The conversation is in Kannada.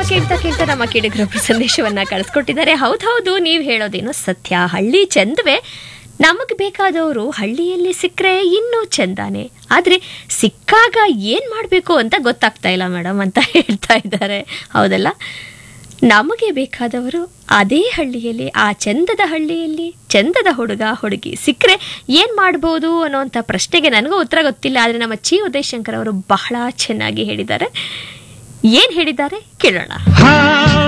ಕೇಳ್ತಾ ಕೇಳ್ತಾ ನಮ್ಮ ಕೇಳಿಗ್ರೊಬ್ರು ಸಂದೇಶವನ್ನ ಕಳಿಸ್ಕೊಟ್ಟಿದ್ದಾರೆ ಹೌದೌದು ನೀವು ಹೇಳೋದೇನೋ ಸತ್ಯ ಹಳ್ಳಿ ಚಂದವೇ ನಮಗೆ ಬೇಕಾದವರು ಹಳ್ಳಿಯಲ್ಲಿ ಸಿಕ್ಕರೆ ಇನ್ನೂ ಚಂದಾನೆ ಆದರೆ ಸಿಕ್ಕಾಗ ಏನು ಮಾಡಬೇಕು ಅಂತ ಗೊತ್ತಾಗ್ತಾ ಇಲ್ಲ ಮೇಡಮ್ ಅಂತ ಹೇಳ್ತಾ ಇದ್ದಾರೆ ಹೌದಲ್ಲ ನಮಗೆ ಬೇಕಾದವರು ಅದೇ ಹಳ್ಳಿಯಲ್ಲಿ ಆ ಚಂದದ ಹಳ್ಳಿಯಲ್ಲಿ ಚಂದದ ಹುಡುಗ ಹುಡುಗಿ ಸಿಕ್ಕರೆ ಏನು ಮಾಡ್ಬೋದು ಅನ್ನೋಂಥ ಪ್ರಶ್ನೆಗೆ ನನಗೂ ಉತ್ತರ ಗೊತ್ತಿಲ್ಲ ಆದರೆ ನಮ್ಮ ಚಿ ಉದಯಶಂಕರ್ ಅವರು ಬಹಳ ಚೆನ್ನಾಗಿ ಹೇಳಿದ್ದಾರೆ ಏನು ಹೇಳಿದ್ದಾರೆ ಕೇಳೋಣ ಹಾ